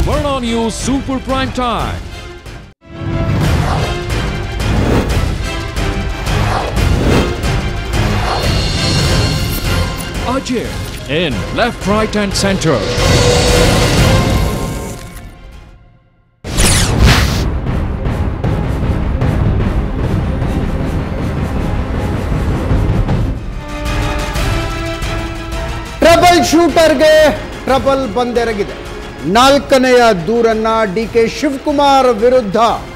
Swarna News Super Prime Time. Ajay in left, right, and center. Trouble ಶೂಟರ್ಗೆ trouble ಬಂದೆರಗಿದೆ ನಾಲ್ಕನೆಯ ದೂರನ್ನ D K Shivakumar ವಿರುದ್ಧ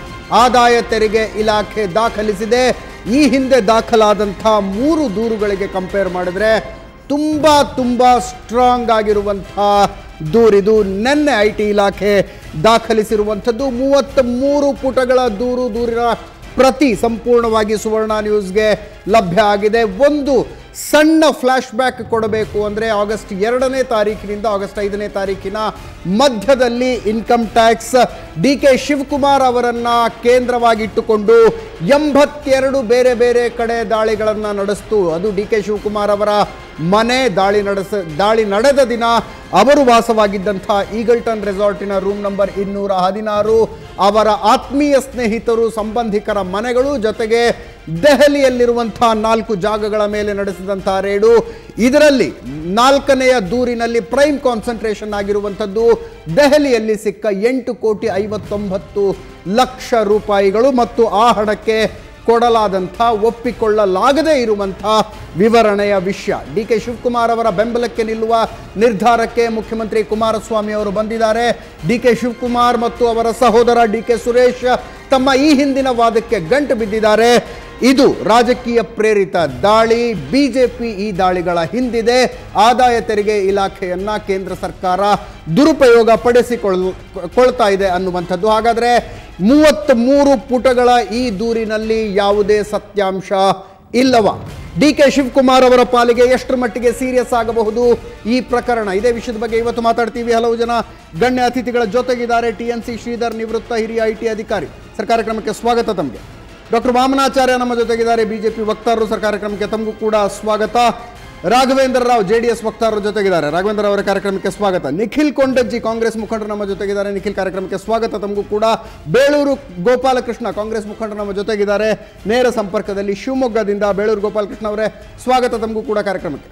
ಆದಾಯ ತೆರಿಗೆ ಇಲಾಖೆ ದಾಖಲಿಸಿದೆ ಈ ಹಿಂದೆ ದಾಖಲಾದಂಥ ಮೂರು ದೂರುಗಳಿಗೆ ಕಂಪೇರ್ ಮಾಡಿದ್ರೆ ತುಂಬ ತುಂಬ ಸ್ಟ್ರಾಂಗ್ ಆಗಿರುವಂಥ ದೂರಿದು ನಿನ್ನೆ ಐ ಟಿ ಇಲಾಖೆ ದಾಖಲಿಸಿರುವಂಥದ್ದು ಮೂವತ್ತ್ ಮೂರು ಪುಟಗಳ ದೂರು ದೂರಿನ ಪ್ರತಿ ಸಂಪೂರ್ಣವಾಗಿ ಸುವರ್ಣ ನ್ಯೂಸ್ಗೆ ಲಭ್ಯ ಆಗಿದೆ ಒಂದು ಸಣ್ಣ ಫ್ಲ್ಯಾಶ್ ಬ್ಯಾಕ್ ಕೊಡಬೇಕು ಅಂದರೆ ಆಗಸ್ಟ್ ಎರಡನೇ ತಾರೀಕಿನಿಂದ ಆಗಸ್ಟ್ ಐದನೇ ತಾರೀಕಿನ ಮಧ್ಯದಲ್ಲಿ income tax D K Shivakumar ಅವರನ್ನ ಕೇಂದ್ರವಾಗಿಟ್ಟುಕೊಂಡು ಎಂಬತ್ತೆರಡು ಬೇರೆ ಬೇರೆ ಕಡೆ ದಾಳಿಗಳನ್ನು ನಡೆಸ್ತು ಅದು ಡಿ ಕೆ ಶಿವಕುಮಾರ್ ಅವರ ಮನೆ ದಾಳಿ ನಡೆಸ ದಾಳಿ ನಡೆದ ದಿನ ಅವರು ವಾಸವಾಗಿದ್ದಂಥ ಈಗಲ್ಟನ್ ರೆಸಾರ್ಟಿನ ರೂಮ್ ನಂಬರ್ ಇನ್ನೂರ ಹದಿನಾರು ಅವರ ಆತ್ಮೀಯ ಸ್ನೇಹಿತರು ಸಂಬಂಧಿಕರ ಮನೆಗಳು ಜೊತೆಗೆ ದೆಹಲಿಯಲ್ಲಿರುವಂಥ ನಾಲ್ಕು ಜಾಗಗಳ ಮೇಲೆ ನಡೆಸಿದಂಥ ರೇಡು ಇದರಲ್ಲಿ ನಾಲ್ಕನೆಯ ದೂರಿನಲ್ಲಿ ಪ್ರೈಮ್ ಕಾನ್ಸಂಟ್ರೇಷನ್ ಆಗಿರುವಂಥದ್ದು ದೆಹಲಿಯಲ್ಲಿ ಸಿಕ್ಕ ಎಂಟು ಕೋಟಿ ಐವತ್ತೊಂಬತ್ತು ಲಕ್ಷ ರೂಪಾಯಿಗಳು ಮತ್ತು ಆ ಹಣಕ್ಕೆ ಕೊಡಲಾದಂಥ ಒಪ್ಪಿಕೊಳ್ಳಲಾಗದೇ ಇರುವಂಥ ವಿವರಣೆಯ ವಿಷಯ ಡಿ ಕೆ ಶಿವಕುಮಾರ್ ಅವರ ಬೆಂಬಲಕ್ಕೆ ನಿಲ್ಲುವ ನಿರ್ಧಾರಕ್ಕೆ ಮುಖ್ಯಮಂತ್ರಿ ಕುಮಾರಸ್ವಾಮಿ ಅವರು ಬಂದಿದ್ದಾರೆ ಡಿ ಕೆ ಶಿವಕುಮಾರ್ ಮತ್ತು ಅವರ ಸಹೋದರ ಡಿ ಕೆ ಸುರೇಶ್ ತಮ್ಮ ಈ ಹಿಂದಿನ ವಾದಕ್ಕೆ ಗಂಟು ಬಿದ್ದಿದ್ದಾರೆ ಇದು ರಾಜಕೀಯ ಪ್ರೇರಿತ ದಾಳಿ ಬಿಜೆಪಿ ಈ ದಾಳಿಗಳ ಹಿಂದಿದೆ ಆದಾಯ ತೆರಿಗೆ ಇಲಾಖೆಯನ್ನ ಕೇಂದ್ರ ಸರ್ಕಾರ ದುರುಪಯೋಗ ಪಡಿಸಿಕೊಳ್ಳ ಕೊಳ್ತಾ ಇದೆ ಅನ್ನುವಂಥದ್ದು ಹಾಗಾದ್ರೆ ಮೂವತ್ತ್ ಮೂರು ಪುಟಗಳ ಈ ದೂರಿನಲ್ಲಿ ಯಾವುದೇ ಸತ್ಯಾಂಶ ಇಲ್ಲವ ಡಿ ಕೆ ಶಿವಕುಮಾರ್ ಅವರ ಪಾಲಿಗೆ ಎಷ್ಟರ ಮಟ್ಟಿಗೆ ಸೀರಿಯಸ್ ಆಗಬಹುದು ಈ ಪ್ರಕರಣ ಇದೇ ವಿಷಯದ ಬಗ್ಗೆ ಇವತ್ತು ಮಾತಾಡ್ತೀವಿ ಹಲವು ಜನ ಗಣ್ಯ ಅತಿಥಿಗಳ ಜೊತೆಗಿದ್ದಾರೆ ಟಿ ಎನ್ ಸಿ ಶ್ರೀಧರ್ ನಿವೃತ್ತ ಹಿರಿಯ ಐ ಟಿ ಅಧಿಕಾರಿ ಸರ್ ಕಾರ್ಯಕ್ರಮಕ್ಕೆ ಸ್ವಾಗತ ತಮಗೆ ಡಾಕ್ಟರ್ ವಾಮನಾಚಾರ್ಯ ನಮ್ಮ ಜೊತೆಗಿದ್ದಾರೆ ಬಿಜೆಪಿ ವಕ್ತಾರರು ಸರ್ ಕಾರ್ಯಕ್ರಮಕ್ಕೆ ತಮಗೂ ಕೂಡ ಸ್ವಾಗತ Raghavendra Rao J D S ವಕ್ತಾರರು ಜೊತೆಗಿದ್ದಾರೆ ರಾಘವೇಂದ್ರ ಅವರ ಕಾರ್ಯಕ್ರಮಕ್ಕೆ ಸ್ವಾಗತ ನಿಖಿಲ್ ಕೊಂಡಜ್ಜಿ ಕಾಂಗ್ರೆಸ್ ಮುಖಂಡರು ನಮ್ಮ ಜೊತೆಗಿದ್ದಾರೆ ನಿಖಿಲ್ ಕಾರ್ಯಕ್ರಮಕ್ಕೆ ಸ್ವಾಗತ ತಮಗೂ ಕೂಡ ಬೇಳೂರು ಗೋಪಾಲಕೃಷ್ಣ ಕಾಂಗ್ರೆಸ್ ಮುಖಂಡರು ನಮ್ಮ ಜೊತೆಗಿದ್ದಾರೆ ನೇರ ಸಂಪರ್ಕದಲ್ಲಿ ಶಿವಮೊಗ್ಗದಿಂದ ಬೇಳೂರು ಗೋಪಾಲಕೃಷ್ಣ ಅವರೇ ಸ್ವಾಗತ ತಮಗೂ ಕೂಡ ಕಾರ್ಯಕ್ರಮಕ್ಕೆ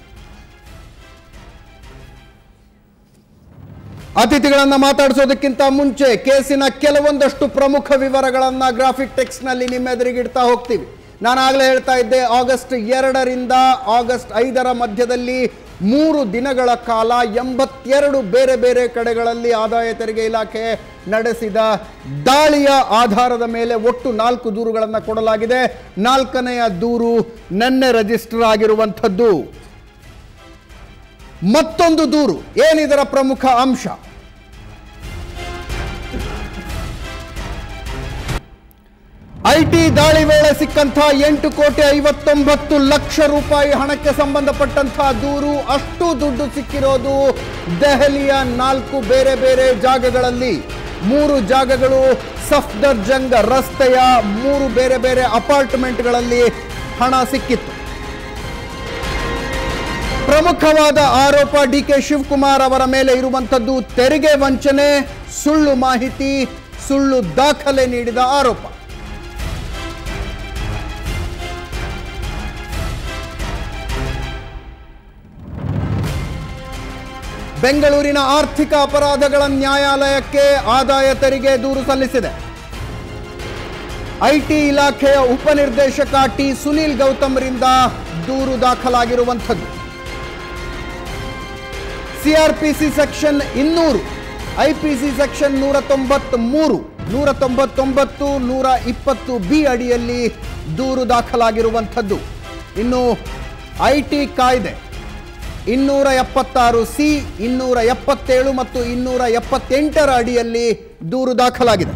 ಅತಿಥಿಗಳನ್ನ ಮಾತಾಡಿಸೋದಕ್ಕಿಂತ ಮುಂಚೆ ಕೇಸಿನ ಕೆಲವೊಂದಷ್ಟು ಪ್ರಮುಖ ವಿವರಗಳನ್ನ ಗ್ರಾಫಿಕ್ ಟೆಕ್ಸ್ಟ್ ನಲ್ಲಿ ನಿಮ್ಮ ಎದುರಿಗಿಡ್ತಾ ಹೋಗ್ತೀವಿ ನಾನು ಆಗಲೇ ಹೇಳ್ತಾ ಇದ್ದೆ ಆಗಸ್ಟ್ ಎರಡರಿಂದ ಆಗಸ್ಟ್ ಐದರ ಮಧ್ಯದಲ್ಲಿ ಮೂರು ದಿನಗಳ ಕಾಲ ಎಂಬತ್ತೆರಡು ಬೇರೆ ಬೇರೆ ಕಡೆಗಳಲ್ಲಿ ಆದಾಯ ತೆರಿಗೆ ಇಲಾಖೆ ನಡೆಸಿದ ದಾಳಿಯ ಆಧಾರದ ಮೇಲೆ ಒಟ್ಟು ನಾಲ್ಕು ದೂರುಗಳನ್ನು ಕೊಡಲಾಗಿದೆ ನಾಲ್ಕನೆಯ ದೂರು ನಿನ್ನೆ ರಿಜಿಸ್ಟರ್ ಆಗಿರುವಂಥದ್ದು ಮತ್ತೊಂದು ದೂರು ಏನಿದರ ಪ್ರಮುಖ ಅಂಶ ಐ ಟಿ ದಾಳಿ ವೇಳೆ ಸಿಕ್ಕಂಥ ಎಂಟು ಕೋಟಿ ಐವತ್ತೊಂಬತ್ತು ಲಕ್ಷ ರೂಪಾಯಿ ಹಣಕ್ಕೆ ಸಂಬಂಧಪಟ್ಟಂತಹ ದೂರು ಅಷ್ಟು ದುಡ್ಡು ಸಿಕ್ಕಿರೋದು ದೆಹಲಿಯ ನಾಲ್ಕು ಬೇರೆ ಬೇರೆ ಜಾಗಗಳಲ್ಲಿ ಮೂರು ಜಾಗಗಳು ಸಫ್ದರ್ಜಂಗ್ ರಸ್ತೆಯ ಮೂರು ಬೇರೆ ಬೇರೆ ಅಪಾರ್ಟ್ಮೆಂಟ್ಗಳಲ್ಲಿ ಹಣ ಸಿಕ್ಕಿತ್ತು ಪ್ರಮುಖವಾದ ಆರೋಪ ಡಿ ಕೆ ಶಿವಕುಮಾರ್ ಅವರ ಮೇಲೆ ಇರುವಂಥದ್ದು ತೆರಿಗೆ ವಂಚನೆ ಸುಳ್ಳು ಮಾಹಿತಿ ಸುಳ್ಳು ದಾಖಲೆ ನೀಡಿದ ಆರೋಪ ಬೆಂಗಳೂರಿನ ಆರ್ಥಿಕ ಅಪರಾಧಗಳ ನ್ಯಾಯಾಲಯಕ್ಕೆ ಆದಾಯ ತೆರಿಗೆ ದೂರು ಸಲ್ಲಿಸಿದೆ ಐಟಿ ಇಲಾಖೆಯ ಉಪನಿರ್ದೇಶಕ ಟಿ ಸುನೀಲ್ ಗೌತಮ್ರಿಂದ ದೂರು ದಾಖಲಾಗಿರುವಂಥದ್ದು ಸಿಆರ್ಪಿಸಿ ಸೆಕ್ಷನ್ ಇನ್ನೂರು ಐಪಿಸಿ ಸೆಕ್ಷನ್ ನೂರ ತೊಂಬತ್ತ್ ಮೂರು ನೂರ ತೊಂಬತ್ತೊಂಬತ್ತು ನೂರ ಇಪ್ಪತ್ತು ಬಿ ಅಡಿಯಲ್ಲಿ ದೂರು ದಾಖಲಾಗಿರುವಂಥದ್ದು ಇನ್ನು ಐ ಟಿ ಕಾಯ್ದೆ ಇನ್ನೂರ ಎಪ್ಪತ್ತಾರು ಸಿ ಇನ್ನೂರ ಎಪ್ಪತ್ತೇಳು ಮತ್ತು ಇನ್ನೂರ ಎಪ್ಪತ್ತೆಂಟರ ಅಡಿಯಲ್ಲಿ ದೂರು ದಾಖಲಾಗಿದೆ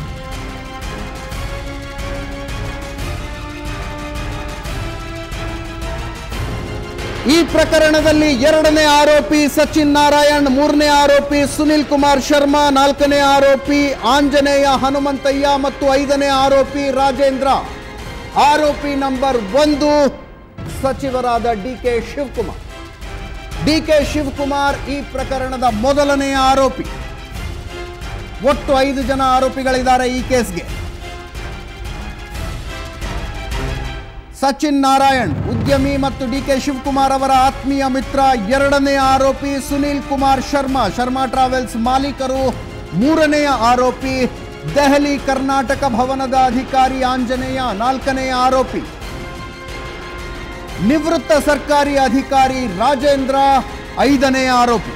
ಈ ಪ್ರಕರಣದಲ್ಲಿ ಎರಡನೇ ಆರೋಪಿ ಸಚಿನ್ ನಾರಾಯಣ್ ಮೂರನೇ ಆರೋಪಿ ಸುನಿಲ್ ಕುಮಾರ್ ಶರ್ಮಾ ನಾಲ್ಕನೇ ಆರೋಪಿ ಆಂಜನೇಯ ಹನುಮಂತಯ್ಯ ಮತ್ತು ಐದನೇ ಆರೋಪಿ ರಾಜೇಂದ್ರ ಆರೋಪಿ ನಂಬರ್ ಒಂದು ಸಚಿವರಾದ D K Shivakumar D K Shivakumar ಈ ಪ್ರಕರಣದ ಮೊದಲನೆಯ ಆರೋಪಿ ಒಟ್ಟು ಐದು ಜನ ಆರೋಪಿಗಳಿದ್ದಾರೆ ಈ ಕೇಸ್ಗೆ ಸಚಿನ್ ನಾರಾಯಣ್ ಉದ್ಯಮಿ ಮತ್ತು ಡಿ ಕೆ ಶಿವಕುಮಾರ್ ಅವರ ಆತ್ಮೀಯ ಮಿತ್ರ ಎರಡನೇ ಆರೋಪಿ ಸುನೀಲ್ ಕುಮಾರ್ ಶರ್ಮಾ ಶರ್ಮಾ ಟ್ರಾವೆಲ್ಸ್ ಮಾಲೀಕರು ಮೂರನೆಯ ಆರೋಪಿ ದೆಹಲಿ ಕರ್ನಾಟಕ ಭವನದ ಅಧಿಕಾರಿ ಆಂಜನೇಯ ನಾಲ್ಕನೆಯ ಆರೋಪಿ ನಿವೃತ್ತ ಸರ್ಕಾರಿ ಅಧಿಕಾರಿ ರಾಜೇಂದ್ರ ಐದನೆಯ ಆರೋಪಿ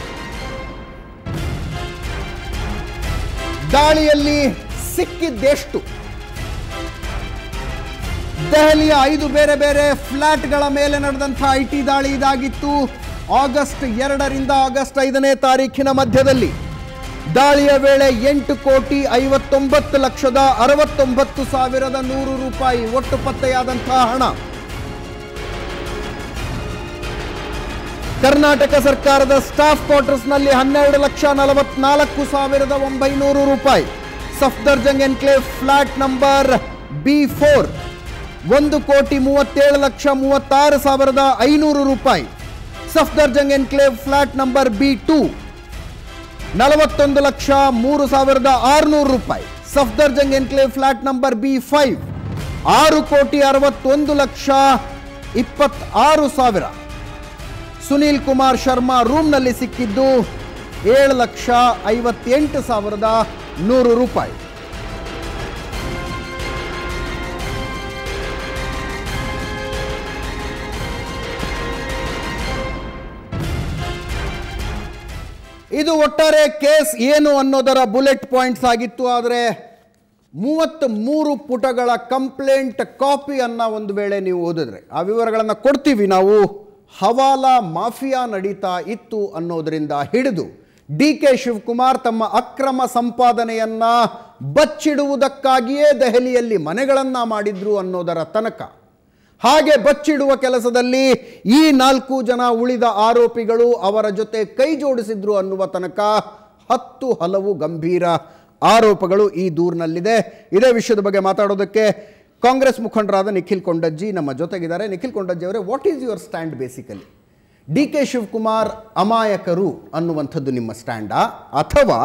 ದಾಳಿಯಲ್ಲಿ ಸಿಕ್ಕಿದ್ದೆಷ್ಟು ದೆಹಲಿಯ ಐದು ಬೇರೆ ಬೇರೆ ಫ್ಲಾಟ್ಗಳ ಮೇಲೆ ನಡೆದಂತಹ ಐ ಟಿ ದಾಳಿ ಇದಾಗಿತ್ತು ಆಗಸ್ಟ್ ಎರಡರಿಂದ ಆಗಸ್ಟ್ ಐದನೇ ತಾರೀಖಿನ ಮಧ್ಯದಲ್ಲಿ ದಾಳಿಯ ವೇಳೆ ಎಂಟು ಕೋಟಿ ಐವತ್ತೊಂಬತ್ತು ಲಕ್ಷದ ಅರವತ್ತೊಂಬತ್ತು ಸಾವಿರದ ನೂರು ರೂಪಾಯಿ ಒಟ್ಟು ಪತ್ತೆಯಾದಂತಹ ಹಣ ಕರ್ನಾಟಕ ಸರ್ಕಾರದ ಸ್ಟಾಫ್ ಕ್ವಾರ್ಟರ್ಸ್ನಲ್ಲಿ ಹನ್ನೆರಡು ಲಕ್ಷ ನಲವತ್ನಾಲ್ಕು ಸಾವಿರದ ಒಂಬೈನೂರು ರೂಪಾಯಿ Safdarjung enclave flat number B four ಒಂದು ಕೋಟಿ ಮೂವತ್ತೇಳು ಲಕ್ಷ ಮೂವತ್ತಾರು ಸಾವಿರದ ಐನೂರು ರೂಪಾಯಿ Safdarjung enclave flat number B two ನಲವತ್ತೊಂದು ಲಕ್ಷ ಮೂರು ಸಾವಿರದ ಆರುನೂರು ರೂಪಾಯಿ Safdarjung enclave flat number B five ಆರು ಕೋಟಿ ಅರವತ್ತೊಂದು ಲಕ್ಷ ಇಪ್ಪತ್ತಾರು ಸಾವಿರ ಸುನೀಲ್ ಕುಮಾರ್ ಶರ್ಮಾ ರೂಮ್ನಲ್ಲಿ ಸಿಕ್ಕಿದ್ದು ಏಳು ಲಕ್ಷ ಐವತ್ತೆಂಟು ಸಾವಿರದ ನೂರು ರೂಪಾಯಿ ಇದು ಒಟ್ಟಾರೆ ಕೇಸ್ ಏನು ಅನ್ನೋದರ ಬುಲೆಟ್ ಪಾಯಿಂಟ್ಸ್ ಆಗಿತ್ತು ಆದರೆ ಮೂವತ್ತ್ ಮೂರು ಪುಟಗಳ ಕಂಪ್ಲೇಂಟ್ ಕಾಪಿಯನ್ನು ಒಂದು ವೇಳೆ ನೀವು ಓದಿದ್ರೆ ಆ ವಿವರಗಳನ್ನು ಕೊಡ್ತೀವಿ ನಾವು ಹವಾಲಾ ಮಾಫಿಯಾ ನಡೀತಾ ಇತ್ತು ಅನ್ನೋದರಿಂದ ಹಿಡಿದು ಡಿ ಕೆ ಶಿವಕುಮಾರ್ ತಮ್ಮ ಅಕ್ರಮ ಸಂಪಾದನೆಯನ್ನ ಬಚ್ಚಿಡುವುದಕ್ಕಾಗಿಯೇ ದೆಹಲಿಯಲ್ಲಿ ಮನೆಗಳನ್ನ ಮಾಡಿದ್ರು ಅನ್ನೋದರ ತನಕ ಹಾಗೆ ಬಚ್ಚಿಡುವ ಕೆಲಸದಲ್ಲಿ ಈ ನಾಲ್ಕು ಜನ ಉಳಿದ ಆರೋಪಿಗಳು ಅವರ ಜೊತೆ ಕೈ ಜೋಡಿಸಿದ್ರು ಅನ್ನುವ ತನಕ ಹತ್ತು ಹಲವು ಗಂಭೀರ ಆರೋಪಗಳು ಈ ದೂರಿನಲ್ಲಿದೆ ಇದೇ ವಿಷಯದ ಬಗ್ಗೆ ಮಾತಾಡೋದಕ್ಕೆ ಕಾಂಗ್ರೆಸ್ ಮುಖಂಡರಾದ ನಿಖಿಲ್ ಕೊಂಡಜ್ಜಿ ನಮ್ಮ ಜೊತೆಗಿದ್ದಾರೆ ನಿಖಿಲ್ ಕೊಂಡಜ್ಜಿ ಅವರೇ what is your stand basically D K Shivakumar ಅಮಾಯಕರು ಅನ್ನುವಂಥದ್ದು ನಿಮ್ಮ ಸ್ಟ್ಯಾಂಡಾ ಅಥವಾ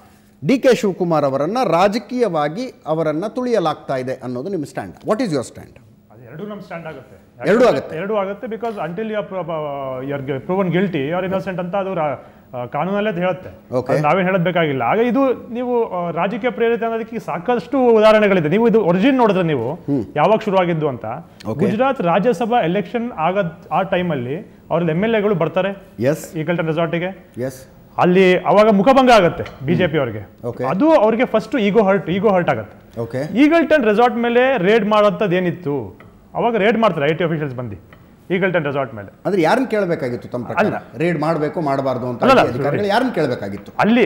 ಡಿ ಕೆ ಶಿವಕುಮಾರ್ ಅವರನ್ನು ರಾಜಕೀಯವಾಗಿ ಅವರನ್ನು ತುಳಿಯಲಾಗ್ತಾ ಇದೆ ಅನ್ನೋದು ನಿಮ್ಮ stand what is your stand ಅದು ಎರಡು ನಮ್ ಸ್ಟ್ಯಾಂಡ್ ಆಗುತ್ತೆ ಎರಡೂ ಆಗುತ್ತೆ. ಎರಡು ಆಗುತ್ತೆ because until you are proven guilty are innocent ಅಂತ ಅದು ರಾ- ಆ, ಕಾನೂನಲ್ಲೇ ಅದು ಹೇಳುತ್ತೆ Okay. ಅದು ನಾವೇನ್ ಹೇಳೋದ್ ಬೇಕಾಗಿಲ್ಲ ಆಗ ಇದು ನೀವು ಆ, ರಾಜಕೀಯ ಪ್ರೇರಿತ ಅನ್ನೋದಕ್ಕೆ ಸಾಕಷ್ಟು ಉದಾಹರಣೆಗಳಿದೆ ನೀವು ಇದು ಒರಿಜಿನ್ ನೋಡಿದ್ರೆ ನೀವು ಯಾವಾಗ ಶುರುವಾಗಿದ್ದು ಅಂತ Okay. ಗುಜರಾತ್ ರಾಜ್ಯಸಭಾ ಎಲೆಕ್ಷನ್ ಆಗದ್ ಆ ಟೈಮಲ್ಲಿ ಅವ್ರಲ್ಲಿ ಎಮ್ ಎಲ್ ಎಗಳು ಬರ್ತಾರೆ ಎಸ್ ಈಗಲ್ಟನ್ ರೆಸಾರ್ಟಿಗೆ ಎಸ್ ಅಲ್ಲಿ ಅವಾಗ ಮುಖಭಂಗ ಆಗುತ್ತೆ ಬಿಜೆಪಿ ಅವ್ರಿಗೆ Okay. ಅದು ಅವ್ರಿಗೆ first ego hurt ego hurt ಆಗುತ್ತೆ ಓಕೆ ಈಗಲ್ಟನ್ ರೆಸಾರ್ಟ್ ಮೇಲೆ ರೇಡ್ ಮಾಡೋಂಥದ್ದು ಏನಿತ್ತು ಅವಾಗ ರೇಡ್ ಮಾಡ್ತಾರೆ ಐ ಟಿ ಅಫಿಷಿಯಲ್ಸ್ ಬಂದು ಈಗಲ್ಟನ್ ರೆಸಾರ್ಟ್ ಮೇಲೆ ಅಂದ್ರೆ ಯಾರನ್ನ ಕೇಳಬೇಕಾಗಿತ್ತು ತಮ್ಮ ಪ್ರಕಾರ ರೇಡ್ ಮಾಡಬೇಕು ಮಾಡಬಾರ್ದು ಅಂತ ಅಲ್ಲಲ್ಲ, ಅಧಿಕಾರಿಗಳು ಯಾರನ್ನ ಕೇಳಬೇಕಾಗಿತ್ತು ಅಲ್ಲಿ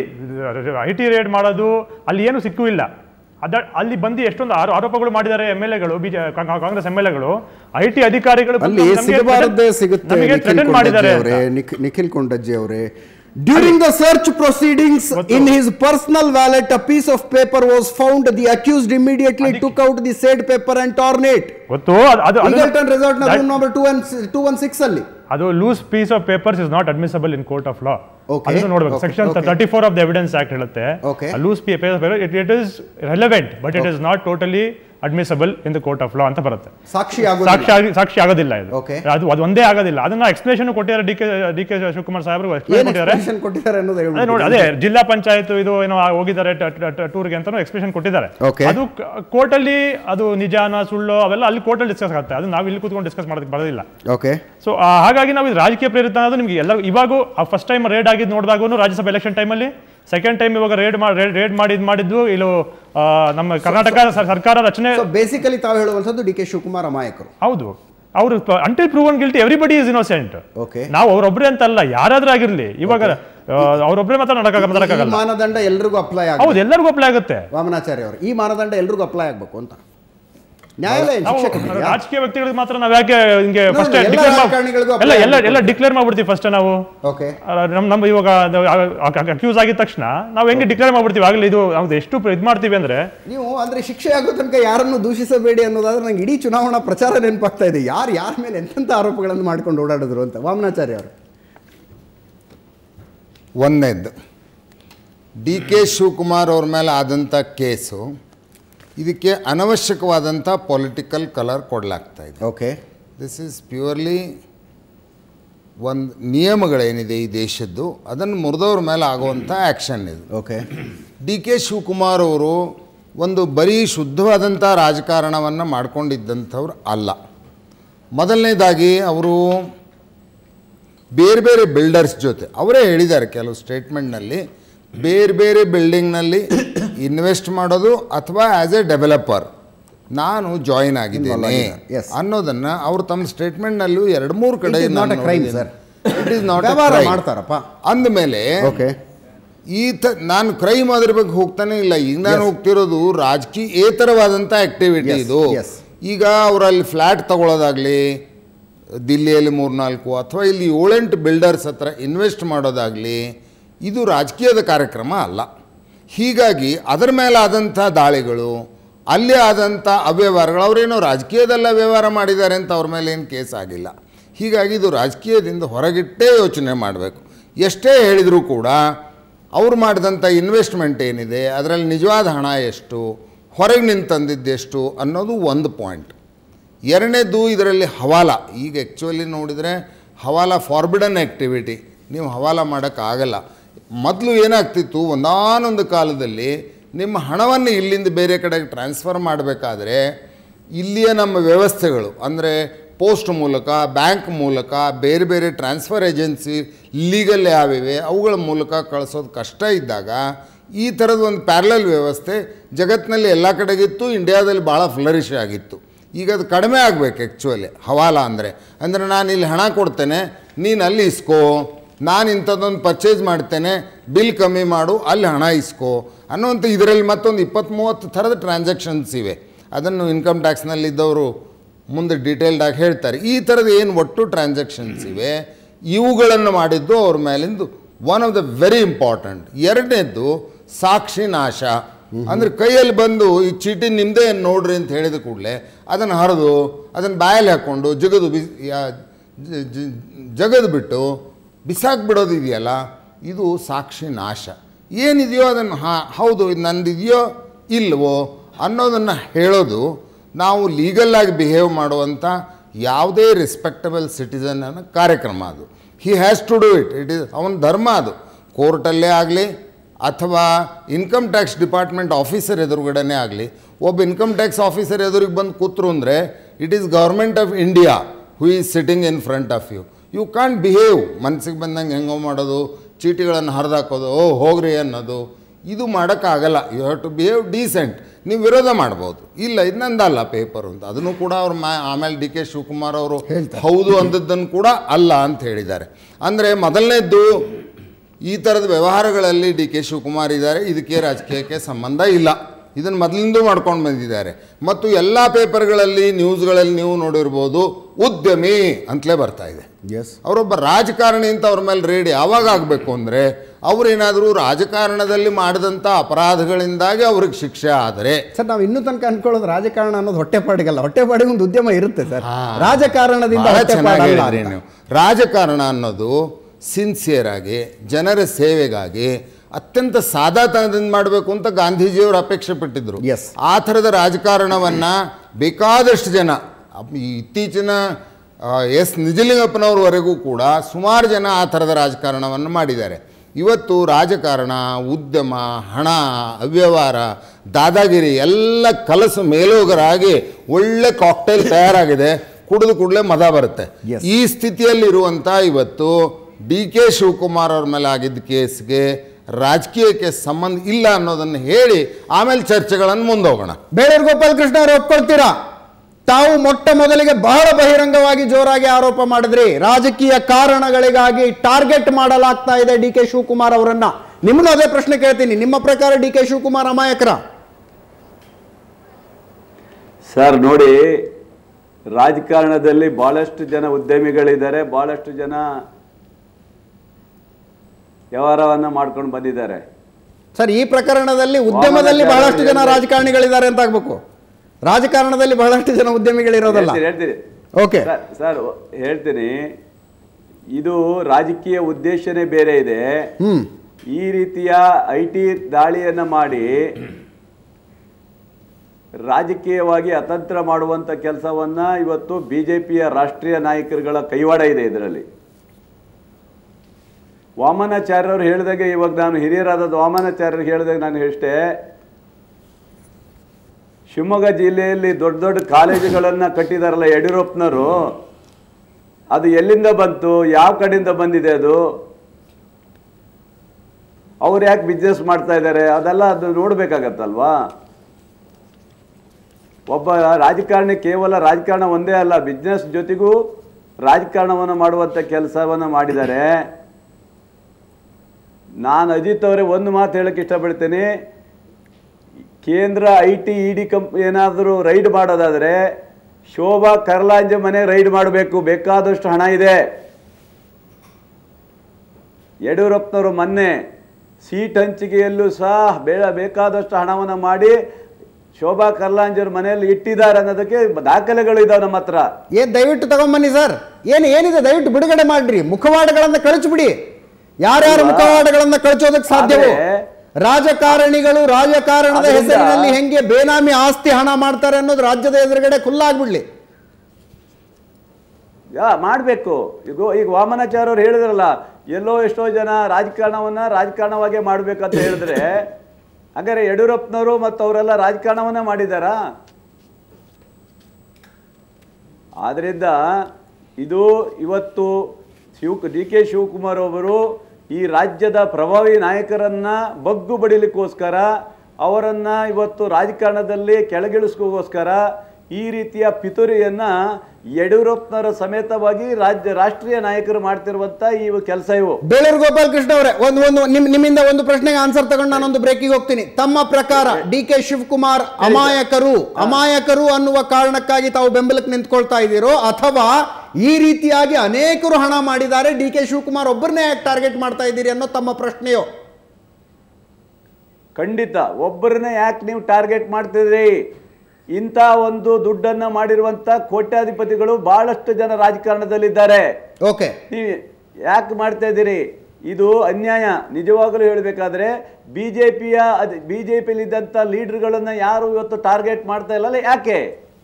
ಐ ಟಿ ರೇಡ್ ಮಾಡೋದು ಅಲ್ಲಿ ಏನು ಸಿಕ್ಕೂ ಇಲ್ಲ ಅದ ಅಲ್ಲಿ ಬಂದು ಎಷ್ಟೊಂದು ಆರೋ- ಆರೋಪಗಳು ಮಾಡಿದ್ದಾರೆ ಎಮ್ ಎಲ್ ಎಗಳು ಬಿಜೆ ಕಾಂಗ್ರೆಸ್ ಎಮ್ ಎಲ್ ಎಗಳು ಐ ಟಿ ಅಧಿಕಾರಿಗಳು ಬಂದು ಅಲ್ಲಿ ನಮ್ಗೆ ಸಿಗಬಾರದ್ದೇ threaten- ಸಿಗುತ್ತೆ ನಮಗೆ ನಿಖಿಲ್ threaten ಕೊಂಡಜ್ಜಿ ಮಾಡಿದ್ದಾರೆ ಅವರೇ ಅಂತ. ನಿಖ್- ನಿಖಿಲ್ ಕೊಂಡಜ್ಜಿ ಅವರೇ ಡ್ಯೂರಿಂಗ್ ದ ಸರ್ಚ್ ಪ್ರೊಸೀಡಿಂಗ್ಸ್ ಗೊತ್ತು. In his personal wallet a piece of paper was found the accused immediately took out the said paper and torn it ಗೊತ್ತು ಅದು- ಅದು ಅದು- ಈಗಲ್ಟನ್ ರೆಸಾರ್ಟ್ ನ that- room number two one two one six ಅಲ್ಲಿ ಅದು loose piece of papers is not admissible in court of law Okay. ಅದನ್ನು ನೋಡ್ಬೇಕು Okay. Section Okay. Thirty four of the evidence act ಹೇಳುತ್ತೆ Okay. Loose paper it it is relevant but it is not totally admissible in the court of law ಅಂತ ಬರುತ್ತೆ ಸಾಕ್ಷಿ ಸಾಕ್ಷಿ ಆಗೋದಿಲ್ಲ ಆಗಿ- ಸಾಕ್ಷಿ ಆಗೋದಿಲ್ಲ ಇದು Okay. ಅದು ಅದು ಒಂದೇ ಆಗೋದಿಲ್ಲ ಅದನ್ನ ಎಕ್ಸ್ಪ್ಲೇಷನ್ ಕೊಟ್ಟಿದ್ದಾರೆ D K D K Shivakumar ಸಾಹೇಬ್ರು ಏನ್ ಎಕ್ಸ್ಪ್ಲೇನ್ ಕೊಟ್ಟಿದ್ದಾರೆ ಎಕ್ಸ್ಪ್ರೆಷನ್ ಕೊಟ್ಟಿದ್ದಾರೆ ಅನ್ನೋದು ಅದೇ ನೋಡಿ ಹೇಳ್ಬಿಡಿ. ಅದೇ ಜಿಲ್ಲಾ ಪಂಚಾಯತ್ ಇದು ಏನೋ ಆ- ಹೋಗಿದ್ದಾರೆ ಟೂರ್ಗೆ ಅಂತ ಎಕ್ಸ್ಪ್ಲೇಷನ್ ಕೊಟ್ಟಿದ್ದಾರೆ Okay. ಅದು ಕೋರ್ಟ್ ಅಲ್ಲಿ ಅದು ನಿಜಾನ ಸುಳ್ಳು ಅವೆಲ್ಲ ಅಲ್ಲಿ ಕೋರ್ಟ್ ಅಲ್ಲಿ ಡಿಸ್ಕಸ್ ಆಗುತ್ತೆ ಅದು ನಾವು ಇಲ್ಲಿ ಕೂತ್ಕೊಂಡು ಡಿಸ್ಕಸ್ ಮಾಡೋದಕ್ಕೆ ಬರೋದಿಲ್ಲ ಓಕೆ ಸೊ ಹಾಗಾಗಿ ನಾವು ಇದು ರಾಜಕೀಯ ಪ್ರೇರಿತ ಅನ್ನೋದು ನಿಮಗೆ ಎಲ್ಲ ಇವಾಗ ಫಸ್ಟ್ ಟೈಮ್ ರೇಡ್ ಆಗಿದ್ದು ನೋಡಿದಾಗೂ ರಾಜ್ಯಸಭಾ ಎಲೆಕ್ಷನ್ ಟೈಮಲ್ಲಿ ಸೆಕೆಂಡ್ ಟೈಮ್ ಇವಾಗ ರೇಡ್ ಮಾಡಿ ರೇಡ್ ಮಾಡಿದ್ ಮಾಡಿದ್ದು ಇಲ್ಲಿ ಆ, ನಮ್ಮ ಕರ್ನಾಟಕ ಸ- ಸರ್ಕಾರ ರಚನೆ ಸೊ ಬೇಸಿಕಲಿ ತಾವು ಹೇಳುವಂಥದ್ದು ಡಿ ಕೆ ಶಿವಕುಮಾರ್ ಅಮಾಯಕರು ಹೌದು ಅವರು until proven guilty everybody is innocent okay ನಾವು ಅವ್ರೊಬ್ರೆ ಅಂತಲ್ಲ ಯಾರಾದ್ರೂ ಆಗಿರ್ಲಿ ಇವಾಗ ಆ, ಅವ್ರೊಬ್ರೆ ಮಾತ್ರ ಈ ಮಾತಾಡಕ್ಕಾಗಲ್ಲ ಮಾನದಂಡ ಎಲ್ರಿಗೂ ಅಪ್ಲೈ ಆಗ ಹೌದು ಎಲ್ಲರಿಗೂ ಅಪ್ಲೈ ಆಗುತ್ತೆ ವಾಮನಾಚಾರ್ಯ ಅವರು ಈ ಮಾನದಂಡ ಎಲ್ರಿಗೂ ಅಪ್ಲೈ ಆಗಬೇಕು ಅಂತ ನ್ಯಾಯಾಲಯ ಏನ್ ನಾವು ಶಿಕ್ಷೆ ಕೊಟ್ಟಿದ್ಯಾ? ರಾಜಕೀಯ ವ್ಯಕ್ತಿಗಳಿಗೆ ಮಾತ್ರ ನಾವ್ ಯಾಕೆ ಹಿಂಗೆ No, ಫಸ್ಟ್ no, ಎಲ್ಲ ಡಿಕ್ಲೇರ್ ರಾಜಕಾರಣಿಗಳಿಗೂ ಎಲ್ಲ apply ಎಲ್ಲ ಎಲ್ಲ ಆಗ್ಬೇಕು. ಡಿಕ್ಲೇರ್ ಮಾಡ್ಬಿಡ್ತೀವಿ ಫಸ್ಟ್ ನಾವು ಓಕೆ ನಮ್ ನಮ್ ಇವಾಗ ಅಕ್ಯೂಸ್ ಆಗಿದ ತಕ್ಷಣ ನಾವು ಹೆಂಗೆ ಡಿಕ್ಲೇರ್ ಮಾಡ್ಬಿಡ್ತೀವಿ ಆಗಲಿ ಇದು ನಾವು ಎಷ್ಟು ಇದು ಮಾಡ್ತೀವಿ ಅಂದ್ರೆ ನೀವು ಅಂದ್ರೆ ಶಿಕ್ಷೆ ಆಗೋ ತನಕ ಯಾರನ್ನು ದೂಷಿಸಬೇಡಿ ಅನ್ನೋದಾದ್ರೆ ನಂಗೆ ಇಡೀ ಚುನಾವಣಾ ಪ್ರಚಾರ ನೆನಪಾಗ್ತಾ ಇದೆ ಯಾರು ಯಾರ ಮೇಲೆ ಎಂತೆಂಥ ಆರೋಪಗಳನ್ನು ಮಾಡ್ಕೊಂಡು ಓಡಾಡಿದ್ರು ಅಂತ ವಾಮನಾಚಾರ್ಯ ಅವರು ಒಂದನೇದ್ದು ಡಿ ಕೆ ಶಿವಕುಮಾರ್ ಅವ್ರ ಮೇಲೆ ಆದಂಥ ಕೇಸು ಇದಕ್ಕೆ ಅನವಶ್ಯಕವಾದಂಥ ಪೊಲಿಟಿಕಲ್ ಕಲರ್ ಕೊಡಲಾಗ್ತಾ ಇದೆ ಓಕೆ ದಿಸ್ ಈಸ್ ಪ್ಯೂರ್ಲಿ ಒಂದು ನಿಯಮಗಳೇನಿದೆ ಈ ದೇಶದ್ದು ಅದನ್ನು ಮುರಿದವ್ರ ಮೇಲೆ ಆಗುವಂಥ ಆ್ಯಕ್ಷನ್ ಇದು ಓಕೆ ಡಿ ಕೆ ಶಿವಕುಮಾರ್ ಅವರು ಒಂದು ಬರೀ ಶುದ್ಧವಾದಂಥ ರಾಜಕಾರಣವನ್ನು ಮಾಡ್ಕೊಂಡಿದ್ದಂಥವ್ರು ಅಲ್ಲ ಮೊದಲನೇದಾಗಿ ಅವರು ಬೇರೆ ಬೇರೆ ಬಿಲ್ಡರ್ಸ್ ಜೊತೆ ಅವರೇ ಹೇಳಿದ್ದಾರೆ ಕೆಲವು ಸ್ಟೇಟ್ಮೆಂಟ್ನಲ್ಲಿ ಬೇರೆ ಬೇರೆ ಬಿಲ್ಡಿಂಗ್ನಲ್ಲಿ ಇನ್ವೆಸ್ಟ್ ಮಾಡೋದು ಅಥವಾ ಆ್ಯಸ್ ಎ ಡೆವಲಪರ್ ನಾನು ಜಾಯಿನ್ ಆಗಿದ್ದೇನೆ ಆಗಿದ್ದಾರೆ, yes. ಅನ್ನೋದನ್ನು ಅವರು ತಮ್ಮ ಸ್ಟೇಟ್ಮೆಂಟ್ನಲ್ಲೂ ಎರಡು ಮೂರು ಕಡೆ It is not a crime, sir. It is not ವ್ಯವಹಾರ ಮಾಡ್ತಾರಪ್ಪ ಅಂದಮೇಲೆ ಓಕೆ ಈ ತ ನಾನು ಕ್ರೈಮ್ ಅದ್ರ ಬಗ್ಗೆ ಹೋಗ್ತಾನೆ ಇಲ್ಲ ಈಗ ನಾನು ಹೋಗ್ತಿರೋದು ರಾಜಕೀಯೇತರವಾದಂಥ ಆಕ್ಟಿವಿಟಿ Yes, ಇದು yes. ಈಗ ಅವರಲ್ಲಿ ಫ್ಲ್ಯಾಟ್ ತಗೊಳ್ಳೋದಾಗಲಿ ದಿಲ್ಲಿಯಲ್ಲಿ ಮೂರ್ನಾಲ್ಕು ಅಥವಾ ಇಲ್ಲಿ ಏಳೆಂಟು ಬಿಲ್ಡರ್ಸ್ ಹತ್ರ ಇನ್ವೆಸ್ಟ್ ಮಾಡೋದಾಗಲಿ ಇದು ರಾಜಕೀಯದ ಕಾರ್ಯಕ್ರಮ ಅಲ್ಲ ಹೀಗಾಗಿ ಅದರ ಮೇಲೆ ಆದಂಥ ದಾಳಿಗಳು ಅಲ್ಲಿ ಆದಂಥ ಅವ್ಯವಹಾರಗಳು ಅವರೇನೋ ರಾಜಕೀಯದಲ್ಲ ವ್ಯವಹಾರ ಮಾಡಿದ್ದಾರೆ ಅಂತ ಅವ್ರ ಮೇಲೆ ಏನು ಕೇಸ್ ಆಗಿಲ್ಲ ಹೀಗಾಗಿ ಇದು ರಾಜಕೀಯದಿಂದ ಹೊರಗಿಟ್ಟೇ ಯೋಚನೆ ಮಾಡಬೇಕು ಎಷ್ಟೇ ಹೇಳಿದರೂ ಕೂಡ ಅವ್ರು ಮಾಡಿದಂಥ ಇನ್ವೆಸ್ಟ್ಮೆಂಟ್ ಏನಿದೆ ಅದರಲ್ಲಿ ನಿಜವಾದ ಹಣ ಎಷ್ಟು ಹೊರಗೆ ನಿಂತು ತಂದಿದ್ದೆಷ್ಟು ಅನ್ನೋದು ಒಂದು ಪಾಯಿಂಟ್ ಎರಡನೇದು ಇದರಲ್ಲಿ ಹವಾಲ ಈಗ ಆ್ಯಕ್ಚುಲಿ ನೋಡಿದರೆ ಹವಾಲ ಫಾರ್ಬಿಡನ್ ಆ್ಯಕ್ಟಿವಿಟಿ ನೀವು ಹವಾಲ ಮಾಡೋಕ್ಕಾಗಲ್ಲ ಮೊದಲು ಏನಾಗ್ತಿತ್ತು ಒಂದಾನೊಂದು ಕಾಲದಲ್ಲಿ ನಿಮ್ಮ ಹಣವನ್ನು ಇಲ್ಲಿಂದ ಬೇರೆ ಕಡೆಗೆ ಟ್ರಾನ್ಸ್ಫರ್ ಮಾಡಬೇಕಾದ್ರೆ ಇಲ್ಲಿಯ ನಮ್ಮ ವ್ಯವಸ್ಥೆಗಳು ಅಂದರೆ ಪೋಸ್ಟ್ ಮೂಲಕ ಬ್ಯಾಂಕ್ ಮೂಲಕ ಬೇರೆ ಬೇರೆ ಟ್ರಾನ್ಸ್ಫರ್ ಏಜೆನ್ಸಿ ಲೀಗಲ್ ಯಾವಿವೆ ಅವುಗಳ ಮೂಲಕ ಕಳಿಸೋದು ಕಷ್ಟ ಇದ್ದಾಗ ಈ ಥರದ ಒಂದು ಪ್ಯಾರಲಲ್ ವ್ಯವಸ್ಥೆ ಜಗತ್ತಿನಲ್ಲಿ ಎಲ್ಲ ಕಡೆಗಿತ್ತು ಇಂಡಿಯಾದಲ್ಲಿ ಭಾಳ ಫ್ಲರಿಶ್ ಆಗಿತ್ತು ಈಗ ಅದು ಕಡಿಮೆ ಆಗಬೇಕು ಆ್ಯಕ್ಚುಲಿ ಹವಾಲ ಅಂದರೆ ಅಂದರೆ ನಾನು ಇಲ್ಲಿ ಹಣ ಕೊಡ್ತೇನೆ ನೀನು ಅಲ್ಲಿ ಇಸ್ಕೋ ನಾನು ಇಂಥದ್ದೊಂದು ಪರ್ಚೇಸ್ ಮಾಡ್ತೇನೆ ಬಿಲ್ ಕಮ್ಮಿ ಮಾಡು ಅಲ್ಲಿ ಹಣ ಇಸ್ಕೋ ಅನ್ನೋಂಥ ಇದರಲ್ಲಿ ಮತ್ತೊಂದು ಇಪ್ಪತ್ತ್ ಮೂವತ್ತು ಥರದ ಟ್ರಾನ್ಸಾಕ್ಷನ್ಸ್ ಇವೆ ಅದನ್ನು ಇನ್ಕಮ್ ಟ್ಯಾಕ್ಸ್ನಲ್ಲಿದ್ದವರು ಮುಂದೆ ಡೀಟೇಲ್ಡಾಗಿ ಹೇಳ್ತಾರೆ ಈ ಥರದ ಏನು ಒಟ್ಟು ಟ್ರಾನ್ಸಾಕ್ಷನ್ಸ್ ಇವೆ ಇವುಗಳನ್ನು ಮಾಡಿದ್ದು ಅವ್ರ ಮೇಲಿಂದು one of the very important ಎರಡನೇದ್ದು ಸಾಕ್ಷಿ ನಾಶ ಅಂದರೆ ಕೈಯಲ್ಲಿ ಬಂದು ಈ ಚೀಟಿ ನಿಮ್ಮದೇ ನೋಡ್ರಿ ಅಂತ ಹೇಳಿದ ಕೂಡಲೇ ಅದನ್ನು ಹರಿದು ಅದನ್ನು ಬಾಯಲ್ಲಿ ಹಾಕ್ಕೊಂಡು ಜಗದು ಬಿ ಯಾ- ಜ- ಜ- ಜಗದು ಬಿಟ್ಟು ಬಿಸಾಕ್ಬಿಡೋದು ಇದೆಯಲ್ಲ ಇದು ಸಾಕ್ಷಿ ನಾಶ ಏನಿದೆಯೋ ಅದನ್ನು ಹಾ ಹೌದು ಇದು ನಂದಿದೆಯೋ ಇಲ್ವೋ ಅನ್ನೋದನ್ನು ಹೇಳೋದು ನಾವು ಲೀಗಲ್ಲಾಗಿ ಬಿಹೇವ್ ಮಾಡುವಂಥ ಯಾವುದೇ ರೆಸ್ಪೆಕ್ಟಬಲ್ ಸಿಟಿಸನ್ ಅನ್ನೋ ಕಾರ್ಯಕ್ರಮ ಅದು he has to do it it is ಅವನ ಧರ್ಮ ಅದು ಕೋರ್ಟಲ್ಲೇ ಆಗಲಿ ಅಥವಾ ಇನ್ಕಮ್ ಟ್ಯಾಕ್ಸ್ ಡಿಪಾರ್ಟ್ಮೆಂಟ್ ಆಫೀಸರ್ ಎದುರುಗಡೆನೇ ಆಗಲಿ ಒಬ್ಬ ಇನ್ಕಮ್ ಟ್ಯಾಕ್ಸ್ ಆಫೀಸರ್ ಎದುರಿಗೆ ಬಂದು ಕೂತ್ರು ಅಂದರೆ it is government of India who is sitting in front of you you can't behave ಮನಸ್ಸಿಗೆ ಬಂದಂಗೆ ಹೆಂಗೋ ಮಾಡೋದು ಚೀಟಿಗಳನ್ನು ಹರಿದಾಕೋದು ಓ ಹೋಗ್ರಿ ಅನ್ನೋದು ಇದು ಮಾಡೋಕ್ಕಾಗಲ್ಲ you have to behave decent ನೀವು ವಿರೋಧ ಮಾಡ್ಬೋದು ಇಲ್ಲ ಇದು ನಂದಲ್ಲ ಪೇಪರು ಅಂತ ಅದನ್ನು ಕೂಡ ಅವ್ರು ಮಾ ಆಮೇಲೆ ಡಿ ಕೆ ಶಿವಕುಮಾರ್ ಅವರು ಹೌದು ಅಂದದ್ದನ್ನು ಕೂಡ ಅಲ್ಲ ಅಂತ ಹೇಳಿದ್ದಾರೆ ಅಂದರೆ ಮೊದಲನೇದ್ದು ಈ ಥರದ ವ್ಯವಹಾರಗಳಲ್ಲಿ ಡಿ ಕೆ ಶಿವಕುಮಾರ್ ಇದ್ದಾರೆ ಇದಕ್ಕೆ ರಾಜಕೀಯಕ್ಕೆ ಸಂಬಂಧ ಇಲ್ಲ ಇದನ್ನು ಮೊದಲಿಂದ ಮಾಡ್ಕೊಂಡು ಬಂದಿದ್ದಾರೆ ಮತ್ತು ಎಲ್ಲ ಪೇಪರ್ಗಳಲ್ಲಿ ನ್ಯೂಸ್ಗಳಲ್ಲಿ ನೀವು ನೋಡಿರ್ಬೋದು ಉದ್ಯಮಿ ಅಂತಲೇ ಬರ್ತಾ ಇದೆ ಎಸ್ ಅವರೊಬ್ಬ ರಾಜಕಾರಣಿ ಅಂತ ಅವ್ರ ಮೇಲೆ ರೇಡ್ ಯಾವಾಗ ಆಗಬೇಕು ಅಂದರೆ ಅವರೇನಾದರೂ ರಾಜಕಾರಣದಲ್ಲಿ ಮಾಡಿದಂಥ ಅಪರಾಧಗಳಿಂದಾಗಿ ಅವ್ರಿಗೆ ಶಿಕ್ಷೆ ಆದರೆ ಸರ್ ನಾವು ಇನ್ನೂ ತನಕ ಅನ್ಕೊಳ್ಳೋದು ರಾಜಕಾರಣ ಅನ್ನೋದು ಹೊಟ್ಟೆಪಾಡಿಗಲ್ಲ ಹೊಟ್ಟೆಪಾಡಿಗೆ ಒಂದು ಉದ್ಯಮ ಇರುತ್ತೆ ಸರ್ ರಾಜಕಾರಣದಿಂದ ಬಹಳ ಹೊಟ್ಟೆಪಾಡಲ್ಲ ಚೆನ್ನಾಗಿ ಅಂತ. ಹೇಳಿದ್ರಿ ನೀವು ರಾಜಕಾರಣ ಅನ್ನೋದು ಸಿನ್ಸಿಯರ್ ಆಗಿ ಜನರ ಸೇವೆಗಾಗಿ ಅತ್ಯಂತ ಸಾದಾತನದಿಂದ ಮಾಡಬೇಕು ಅಂತ ಗಾಂಧೀಜಿಯವರು ಅಪೇಕ್ಷೆ ಪಟ್ಟಿದ್ರು Yes. ಆ ಥರದ ರಾಜಕಾರಣವನ್ನು ಬೇಕಾದಷ್ಟು ಜನ ಅಪ್- ಈ ಇತ್ತೀಚಿನ ಆ, ಎಸ್ ನಿಜಲಿಂಗಪ್ಪನವ್ರವರೆಗೂ ಕೂಡ ಸುಮಾರು ಜನ ಆ ಥರದ ರಾಜಕಾರಣವನ್ನು ಮಾಡಿದ್ದಾರೆ ಇವತ್ತು ರಾಜಕಾರಣ ಉದ್ಯಮ ಹಣ ಅವ್ಯವಹಾರ ದಾದಾಗಿರಿ ಎಲ್ಲ ಕಲಸು ಮೇಲೋಗರಾಗಿ ಒಳ್ಳೆ ಕಾಕ್ಟೈಲ್ ತಯಾರಾಗಿದೆ ಕುಡಿದು ಕೂಡಲೇ ಮದ ಬರುತ್ತೆ Yes. ಈ ಸ್ಥಿತಿಯಲ್ಲಿರುವಂಥ ಇವತ್ತು ಡಿ ಕೆ ಶಿವಕುಮಾರ್ ಅವ್ರ ಮೇಲೆ ಆಗಿದ್ದ ಕೇಸ್ಗೆ ರಾಜಕೀಯಕ್ಕೆ ಸಂಬಂಧ ಇಲ್ಲ ಅನ್ನೋದನ್ನು ಹೇಳಿ ಆಮೇಲೆ ಚರ್ಚೆಗಳನ್ನು ಮುಂದೋಗೋಣ ಬೇಳೂರು ಗೋಪಾಲಕೃಷ್ಣ ಅವರು ಒಪ್ಕೊಳ್ತೀರಾ ತಾವು ಮೊಟ್ಟ ಮೊದಲಿಗೆ ಬಹಳ ಬಹಿರಂಗವಾಗಿ ಜೋರಾಗಿ ಆರೋಪ ಮಾಡಿದ್ರಿ ರಾಜಕೀಯ ಕಾರಣಗಳಿಗಾಗಿ ಟಾರ್ಗೆಟ್ ಮಾಡಲಾಗ್ತಾ ಇದೆ ಡಿ ಕೆ ಶಿವಕುಮಾರ್ ಅವರನ್ನ ನಿಮ್ಮನ್ನು ಅದೇ ಪ್ರಶ್ನೆ ಕೇಳ್ತೀನಿ ನಿಮ್ಮ ಪ್ರಕಾರ ಡಿ ಕೆ ಶಿವಕುಮಾರ್ ಅಮಾಯಕರ ಸರ್ ನೋಡಿ ರಾಜಕಾರಣದಲ್ಲಿ ಭಾಳಷ್ಟು ಜನ ಉದ್ಯಮಿಗಳಿದ್ದಾರೆ ಭಾಳಷ್ಟು ಜನ ವ್ಯವಹಾರವನ್ನು ಮಾಡ್ಕೊಂಡು ಬಂದಿದ್ದಾರೆ ಸರ್ ಈ ಪ್ರಕರಣದಲ್ಲಿ ಉದ್ಯಮದಲ್ಲಿ ವಾಮನಾಚಾರ್ಯ ಬಹಳಷ್ಟು ಜನ ಹೇಳಿದ್ದಾರೆ. ರಾಜಕಾರಣಿಗಳಿದ್ದಾರೆ ಅಂತ ಆಗ್ಬೇಕು ರಾಜಕಾರಣದಲ್ಲಿ ಬಹಳಷ್ಟು ಜನ ಉದ್ಯಮಿಗಳಿರೋದಲ್ಲ ಹೇಳ್ತೀನಿ ಹೇಳ್ತೀನಿ ಓಕೆ ಸರ್ ಸರ್ ಹೇಳ್ತೀನಿ ಇದು ರಾಜಕೀಯ ಉದ್ದೇಶನೇ ಬೇರೆ ಇದೆ ಹ್ಮ್ ಈ ರೀತಿಯ ಐ ಟಿ ದಾಳಿಯನ್ನು ಮಾಡಿ ರಾಜಕೀಯವಾಗಿ ಅತಂತ್ರ ಮಾಡುವಂಥ ಕೆಲಸವನ್ನ ಇವತ್ತು ಬಿ ಜೆ ಪಿಯ ರಾಷ್ಟ್ರೀಯ ನಾಯಕರುಗಳ ಕೈವಾಡ ಇದೆ ಇದರಲ್ಲಿ ವಾಮನಾಚಾರ್ಯರು ಹೇಳಿದಾಗೆ ಇವಾಗ ನಾನು ಹಿರಿಯರಾದ ವಾಮನಾಚಾರ್ಯರು ಹೇಳಿದಾಗ ನಾನು ಅಷ್ಟೇ ಶಿವಮೊಗ್ಗ ಜಿಲ್ಲೆಯಲ್ಲಿ ದೊಡ್ಡ ದೊಡ್ಡ ಕಾಲೇಜುಗಳನ್ನು ಕಟ್ಟಿದಾರಲ್ಲ ಯಡಿಯೂರಪ್ಪನವರು ಅದು ಎಲ್ಲಿಂದ ಬಂತು ಯಾವ ಕಡೆಯಿಂದ ಬಂದಿದೆ ಅದು ಅವ್ರು ಯಾಕೆ ಬಿಸ್ನೆಸ್ ಮಾಡ್ತಾ ಇದ್ದಾರೆ ಅದೆಲ್ಲ ಅದು ನೋಡಬೇಕಾಗತ್ತಲ್ವಾ ಒಬ್ಬ ರಾಜಕಾರಣಿ ಕೇವಲ ರಾಜಕಾರಣ ಒಂದೇ ಅಲ್ಲ ಬಿಸ್ನೆಸ್ ಜೊತೆಗೂ ರಾಜಕಾರಣವನ್ನು ಮಾಡುವಂಥ ಕೆಲಸವನ್ನು ಮಾಡಿದ್ದಾರೆ ನಾನು ಅಜಿತ್ ಅವರೇ ಒಂದು ಮಾತು ಹೇಳಕ್ಕೆ ಇಷ್ಟಪಡ್ತೀನಿ ಕೇಂದ್ರ ಐ ಟಿ ಇ ಡಿ ಕಂಪ್ ಏನಾದರೂ ರೈಡ್ ಮಾಡೋದಾದರೆ ಶೋಭಾ ಕರ್ಲಾಂಜೆ ಮನೆ ರೈಡ್ ಮಾಡಬೇಕು ಬೇಕಾದಷ್ಟು ಹಣ ಇದೆ ಯಡಿಯೂರಪ್ಪನವರು ಮೊನ್ನೆ ಸೀಟ್ ಹಂಚಿಕೆಯಲ್ಲೂ ಸಹ ಬೇಡ ಬೇಕಾದಷ್ಟು ಹಣವನ್ನು ಮಾಡಿ ಶೋಭಾ ಕರ್ಲಾಂಜರ್ ಮನೆಯಲ್ಲಿ ಇಟ್ಟಿದ್ದಾರೆ ಅನ್ನೋದಕ್ಕೆ ದಾಖಲೆಗಳು ಇದಾವೆ ನಮ್ಮ ಹತ್ರ ಏನ್ ದಯವಿಟ್ಟು ತಗೊಂಬನ್ನಿ ಸರ್ ಏನು ಏನಿದೆ ದಯವಿಟ್ಟು ಬಿಡುಗಡೆ ಮಾಡ್ರಿ ಮುಖವಾಡಗಳನ್ನ ಕಳಿಸ್ಬಿಡಿ ಯಾರ್ಯಾರ ಅಲ್ವಾ? ಮುಖವಾಡಗಳನ್ನ ಕಳಿಸೋದಕ್ಕೆ ಸಾಧ್ಯವೋ ಆದ್ರೆ ರಾಜಕಾರಣಿಗಳು ರಾಜಕಾರಣದ ಅದರಿಂದ- ಹೆಸರಿನಲ್ಲಿ ಹೆಂಗೆ ಬೇನಾಮಿ ಆಸ್ತಿ ಹಣ ಮಾಡ್ತಾರೆ ಅನ್ನೋದು ರಾಜ್ಯದ ಎದುರುಗಡೆ ಖುಲ್ಲಾಗ್ಬಿಡ್ಲಿ ಯಾ ಮಾಡಬೇಕು ಈಗ ಈಗ ವಾಮನಾಚಾರ್ಯ ಅವ್ರು ಹೇಳಿದ್ರಲ್ಲ ಎಲ್ಲೋ ಎಷ್ಟೋ ಜನ ರಾಜಕಾರಣವನ್ನ ರಾಜಕಾರಣವಾಗೇ ಮಾಡ್ಬೇಕಂತ ಹೇಳಿದ್ರೆ ಹಾಗಾದ್ರೆ ಯಡಿಯೂರಪ್ಪನವರು ಮತ್ತು ಅವರೆಲ್ಲ ರಾಜಕಾರಣವನ್ನ ಮಾಡಿದಾರಾ ಆದ್ರಿಂದ ಇದು ಇವತ್ತು ಶಿವ ಡಿ ಕೆ ಶಿವಕುಮಾರ್ ಅವರು ಈ ರಾಜ್ಯದ ಪ್ರಭಾವಿ ನಾಯಕರನ್ನ ಬಗ್ಗು ಬಡಿಲಿಕ್ಕೋಸ್ಕರ ಅವರನ್ನ ಇವತ್ತು ರಾಜಕಾರಣದಲ್ಲಿ ಕೆಳಗಿಳಿಸ್ಕೋಸ್ಕರ ಈ ರೀತಿಯ ಪಿತುರಿಯನ್ನ ಯಡಿಯೂರಪ್ಪನವರ ಸಮೇತವಾಗಿ ರಾಜ್ಯ ರಾಷ್ಟ್ರೀಯ ನಾಯಕರು ಮಾಡ್ತಿರುವಂತ ಈ ಕೆಲಸ ಇವು ಬೇಳೂರು ಗೋಪಾಲ್ ಕೃಷ್ಣ ಅವರೇ ಒಂದು ಒಂದು ನಿಮ್ ನಿಮ್ಮಿಂದ ಒಂದು ಪ್ರಶ್ನೆಗೆ ಆನ್ಸರ್ ತಗೊಂಡು ನಾನೊಂದು ಬ್ರೇಕಿಗೆ ಹೋಗ್ತೀನಿ ತಮ್ಮ ಪ್ರಕಾರ ಡಿ ಕೆ ಶಿವಕುಮಾರ್ ಅಮಾಯಕರು ಅಮಾಯಕರು ಅನ್ನುವ ಕಾರಣಕ್ಕಾಗಿ ತಾವು ಬೆಂಬಲಕ್ಕೆ ನಿಂತ್ಕೊಳ್ತಾ ಇದ್ದೀರೋ ಅಥವಾ ಈ ರೀತಿಯಾಗಿ ಅನೇಕರು ಹಣ ಮಾಡಿದ್ದಾರೆ ಡಿ ಕೆ ಶಿವಕುಮಾರ್ ಒಬ್ಬರನ್ನೇ ಯಾಕೆ ಟಾರ್ಗೆಟ್ ಮಾಡ್ತಾ ಇದ್ದೀರಿ ಅನ್ನೋ ತಮ್ಮ ಪ್ರಶ್ನೆಯೋ ಖಂಡಿತ ಒಬ್ಬರನ್ನ ಯಾಕೆ ನೀವು ಟಾರ್ಗೆಟ್ ಮಾಡ್ತಿದ್ರಿ ಇಂಥ ಒಂದು ದುಡ್ಡನ್ನ ಮಾಡಿರುವಂತ ಕೋಟ್ಯಾಧಿಪತಿಗಳು ಬಹಳಷ್ಟು ಜನ ರಾಜಕಾರಣದಲ್ಲಿದ್ದಾರೆ ಓಕೆ ನೀವು ಯಾಕೆ ಮಾಡ್ತಾ ಇದ್ದೀರಿ ಇದು ಅನ್ಯಾಯ ನಿಜವಾಗಲೂ ಹೇಳಬೇಕಾದ್ರೆ ಬಿ ಜೆ ಪಿಯ ಬಿ ಜೆ ಪಿಯಲ್ಲಿದ್ದಂಥ ಲೀಡರ್ಗಳನ್ನು ಯಾರು ಇವತ್ತು ಟಾರ್ಗೆಟ್ ಮಾಡ್ತಾ ಇಲ್ಲಲ್ಲ ಯಾಕೆ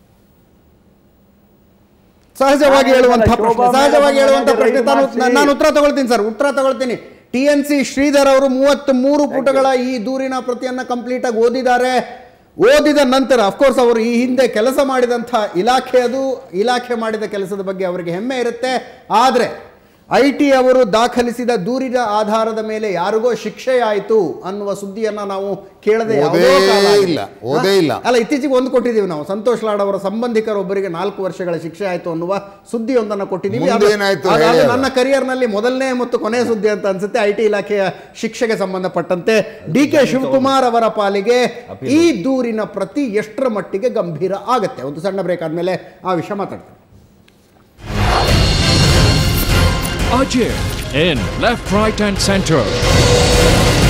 ಸಹಜವಾಗಿ ನಾನು ಹೇಳುವಂತ ಶೋಭಾ ಪ್ರಶ್ನೆ ಮೇಡಮ್ ಸಹಜವಾಗಿ ಹೇಳುವಂತ ಮನೆಗೆ ಪ್ರಶ್ನೆ ರೈಡ್ ತಾನು ಮಾಡ್ಸಿ. ನಾನು ಉತ್ತರ ತಗೊಳ್ತೀನಿ ಸರ್ ಉತ್ತರ ತಗೊಳ್ತೀನಿ ಟಿ ಎನ್ ಸಿ ಶ್ರೀಧರ್ ಅವರು ಮೂವತ್ತ್ ಮೂರು ಪುಟಗಳ ಈ ದೂರಿನ ಪ್ರತಿಯನ್ನ ಕಂಪ್ಲೀಟ್ ಆಗಿ ಓದಿದ್ದಾರೆ ಓದಿದ ನಂತರ ಅಫ್ಕೋರ್ಸ್ ಅವರು ಈ ಹಿಂದೆ ಕೆಲಸ ಮಾಡಿದಂಥ ಇಲಾಖೆ ಅದು ಇಲಾಖೆ ಮಾಡಿದ ಕೆಲಸದ ಬಗ್ಗೆ ಅವರಿಗೆ ಹೆಮ್ಮೆ ಇರುತ್ತೆ ಆದರೆ ಐ ಟಿ ಅವರು ದಾಖಲಿಸಿದ ದೂರಿನ ಆಧಾರದ ಮೇಲೆ ಯಾರಿಗೋ ಶಿಕ್ಷೆ ಆಯಿತು ಅನ್ನುವ ಸುದ್ದಿಯನ್ನ ನಾವು ಕೇಳದೆ ಯಾವುದೋ ಓದೇ ಕಾಲ ಆಗಿದೆ. ಇಲ್ಲ, ಓದೇ ಇಲ್ಲ. ಅಲ್ಲ ಇತ್ತೀಚೆಗೆ ಒಂದು ಕೊಟ್ಟಿದ್ದೀವಿ ನಾವು ಸಂತೋಷ್ ಲಾಡ್ ಅವರ ಸಂಬಂಧಿಕರೊಬ್ಬರಿಗೆ ನಾಲ್ಕು ವರ್ಷಗಳ ಶಿಕ್ಷೆ ಆಯಿತು ಅನ್ನುವ ಸುದ್ದಿಯೊಂದನ್ನು ಕೊಟ್ಟಿದ್ದೀವಿ ಅದು- ಮುಂದೇನಾಯ್ತು ಅದು- ಅದು ಹೇಳಿ ನನ್ನ ಕರಿಯರ್ನಲ್ಲಿ ಮೊದಲನೇ ಮತ್ತು ಕೊನೆಯ ಸುದ್ದಿ ಅಂತ ಅನ್ಸುತ್ತೆ ಐ ಟಿ ಇಲಾಖೆಯ ಶಿಕ್ಷೆಗೆ ಸಂಬಂಧಪಟ್ಟಂತೆ ಡಿ ಕೆ ಶಿವಕುಮಾರ್ ಅವರ ಪಾಲಿಗೆ ಈ ದೂರಿನ ಪ್ರತಿ ಎಷ್ಟರ ಮಟ್ಟಿಗೆ ಗಂಭೀರ ಆಗತ್ತೆ ಒಂದು ಸಣ್ಣ ಬ್ರೇಕ್ ಆದ್ಮೇಲೆ ಆ ವಿಷಯ ಮಾತಾಡ್ತೀನಿ Ajay in left, right, and center.